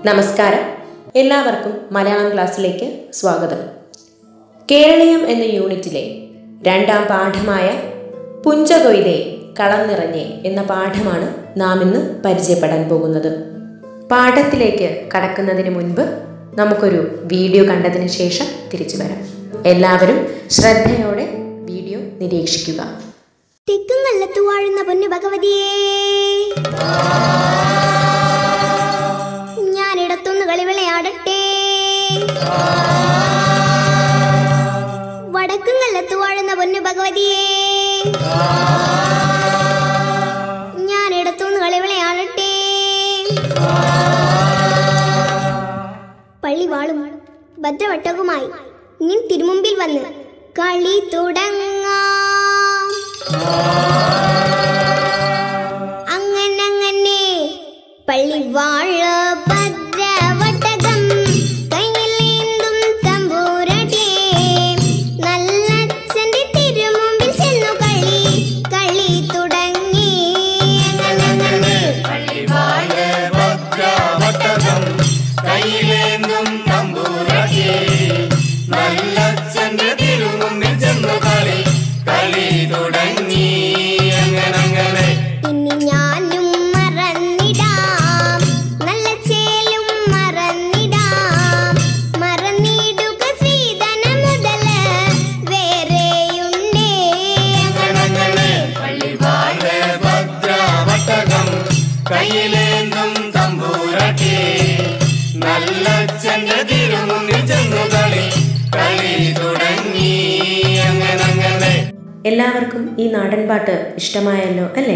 നമസ്കാരം എല്ലാവർക്കും മലയാളം ക്ലാസ്സിലേക്ക് സ്വാഗതം കേരളീയം എന്ന യൂണിറ്റിലെ രണ്ടാം പാഠമായ പുഞ്ചകൊയ്തെ കളം നിറഞ്ഞേ എന്ന പാഠമാണ് നാം ഇന്ന് പരിചയപ്പെടാൻ പോകുന്നത് പാഠത്തിലേക്ക് കടക്കുന്നതിന് മുൻപ് നമുക്കൊരു വീഡിയോ കണ്ടതിന് ശേഷം തിരിച്ചു വരാം എല്ലാവരും ശ്രദ്ധയോടെ വീഡിയോ നിരീക്ഷിക്കുക തെക്കും കല്ലത്തു വാഴുന്ന പൊന്നു ഭഗവതിയേ ഞാനിടത്തുനിന്ന് കളി വിളയാടട്ടെ വടക്കും കല്ലത്തു വാഴുന്ന പൊന്നു ഭഗവതിയേ ഞാനിടത്തുനിന്ന് കളി വിളയാടട്ടെ പള്ളിവാളും ഭദ്രവട്ടകുമായി നിൻ തിരുമുമ്പിൽ വന്ന് കളി തുടങ്ങാം അങ്ങനങ്ങനെ പള്ളിവാഴ ഭദ്രവട്ടകം കയ്യിലേന്തും തമ്പൂരട്ടെ നല്ലച്ഛന്റെ തിരുമുമ്പിൽ ചെന്നു കളി കളി തുടങ്ങി അങ്ങനങ്ങനെ ഭദ്രവട്ടകം കയ്യിലേന്തും തമ്പൂരക്കെ നല്ലച്ഛന്റെ തിരുമുമ്പിൽ ചെന്നു കളി കളി തുടങ്ങി അങ്ങനങ്ങനെ ഇനി ഞാനും മറന്നിടാം നല്ല ചേലും മറന്നിടാം മറന്നിടുക ശ്രീധന മുതല് വേറെയുണ്ടേ അങ്ങനങ്ങനെ പള്ളിവാഴ ഭദ്രവട്ടകം കയ്യിലേന്തും തമ്പൂരക്കെ നല്ലച്ഛന്റെ തിരുമുമ്പിൽ ചെന്നു കളി കളി തുടങ്ങി അങ്ങനങ്ങനെ എല്ലാവർക്കും ഈ നാടൻ പാട്ട് ഇഷ്ടമായല്ലോ അല്ലേ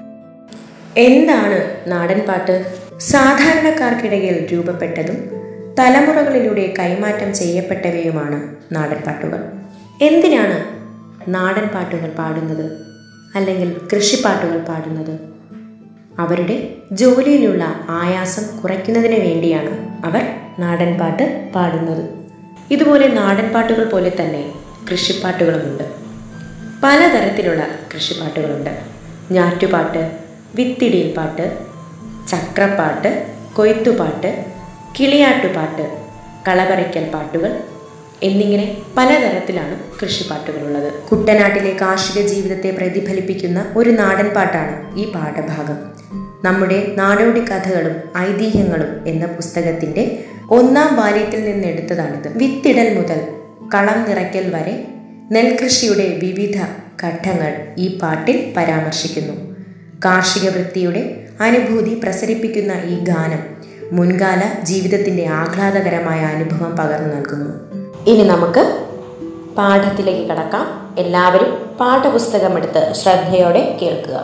എന്താണ് നാടൻ പാട്ട് സാധാരണക്കാർക്കിടയിൽ രൂപപ്പെട്ടതും തലമുറകളിലൂടെ കൈമാറ്റം ചെയ്യപ്പെട്ടവയുമാണ് നാടൻ പാട്ടുകൾ എന്തിനാണ് നാടൻ പാട്ടുകൾ പാടുന്നത് അല്ലെങ്കിൽ കൃഷിപ്പാട്ടുകൾ പാടുന്നത് അവരുടെ ജോലിയിലുള്ള ആയാസം കുറയ്ക്കുന്നതിന് വേണ്ടിയാണ് അവർ നാടൻ പാട്ട് പാടുന്നത് ഇതുപോലെ നാടൻ പാട്ടുകൾ പോലെ തന്നെ കൃഷിപ്പാട്ടുകളുമുണ്ട് പലതരത്തിലുള്ള കൃഷിപ്പാട്ടുകളുണ്ട് ഞാറ്റുപാട്ട് വിത്തിടിയിൽ പാട്ട് ചക്രപ്പാട്ട് കൊയ്ത്തുപാട്ട് കിളിയാട്ടുപാട്ട് കളപറിക്കൽ പാട്ടുകൾ എന്നിങ്ങനെ പലതരത്തിലാണ് കൃഷിപ്പാട്ടുകളുള്ളത് കുട്ടനാട്ടിലെ കാർഷിക ജീവിതത്തെ പ്രതിഫലിപ്പിക്കുന്ന ഒരു നാടൻ പാട്ടാണ് ഈ പാഠഭാഗം നമ്മുടെ നാടോടി കഥകളും ഐതിഹ്യങ്ങളും എന്ന പുസ്തകത്തിന്റെ ഒന്നാം വാല്യത്തിൽ നിന്നെടുത്തതാണിത് വിത്തിടൽ മുതൽ കളം നിറയ്ക്കൽ വരെ നെൽകൃഷിയുടെ വിവിധ ഘട്ടങ്ങൾ ഈ പാട്ടിൽ പരാമർശിക്കുന്നു കാർഷിക വൃത്തിയുടെ അനുഭൂതി പ്രസരിപ്പിക്കുന്ന ഈ ഗാനം മുൻകാല ജീവിതത്തിന്റെ ആഹ്ലാദകരമായ അനുഭവം പകർന്നു നൽകുന്നു ഇനി നമുക്ക് പാഠത്തിലേക്ക് കടക്കാം എല്ലാവരും പാഠപുസ്തകമെടുത്ത് ശ്രദ്ധയോടെ കേൾക്കുക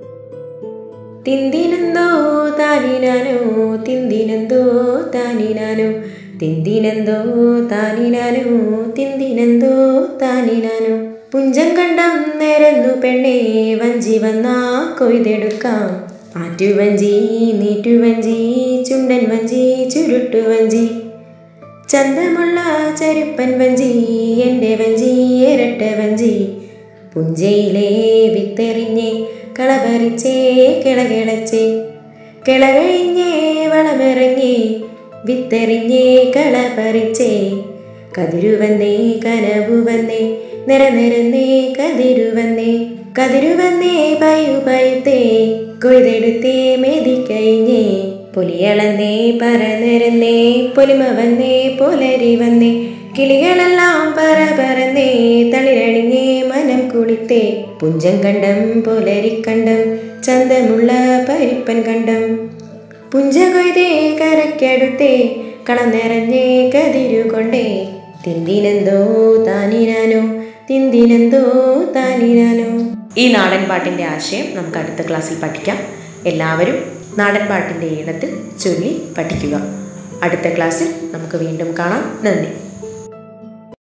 തിന്തിനെന്തോ താനിനാനോ തിന്തിനെന്തോ താനിനാനോ തിന്തിനെന്തോ താനിനാനോ തിന്തിനെന്തോ താനിനാനോ പുഞ്ചം കണ്ടം നിരന്നു പെണ്ണേ വഞ്ചി വന്നാ കൊയ്തെടുക്കാം ആറ്റുവഞ്ചി നീറ്റുവഞ്ചി ചുണ്ടൻ വഞ്ചി ചുരുട്ടുവഞ്ചി ചന്തമുള്ള ചരുപ്പൻ വഞ്ചി എൻ്റെ വഞ്ചി ഇരട്ട വഞ്ചി പുഞ്ചയിലെ വിത്തെറിഞ്ഞേ കളപറിച്ചേ കിളകിളച്ചേ കിളകഴിഞ്ഞേ വളമിറങ്ങി വിത്തെറിഞ്ഞേ കളപറിച്ചേ കതിരുവന്നേ കനവുവന്നേ നിറനിരന്നേ കതിരുവന്നേ കതിരുവന്നേ പയു പയുത്തേ കൊയ്തെടുത്തേ മെതിക്കഴിഞ്ഞേ പുലിയളന്നേ പറന്നിരുന്നേ പൊലിമ വന്നേ പുലരി വന്നേ കിളികളെല്ലാം പറ പറന്നേ തളിരണിഞ്ഞേ മനം കുളിത്തേ പുഞ്ചം കണ്ടം പുലരിക്കണ്ടം ചന്തമുള്ള പരിപ്പൻ കണ്ടം പുഞ്ച കൊയ്തേ കരക്കടുത്തേ കളം നിറഞ്ഞേ കതിരുകൊണ്ടേ തിന്തിനെന്തോ താനിനാനോ തിന്തിനെന്തോ താനിനാനോ ഈ നാടൻ പാട്ടിന്റെ ആശയം നമുക്ക് അടുത്ത ക്ലാസ്സിൽ പഠിക്കാം എല്ലാവരും നാടൻ പാട്ടിന്റെ ഈണത്തിൽ ചൊല്ലി പഠിക്കുക അടുത്ത ക്ലാസ്സിൽ നമുക്ക് വീണ്ടും കാണാം നന്ദി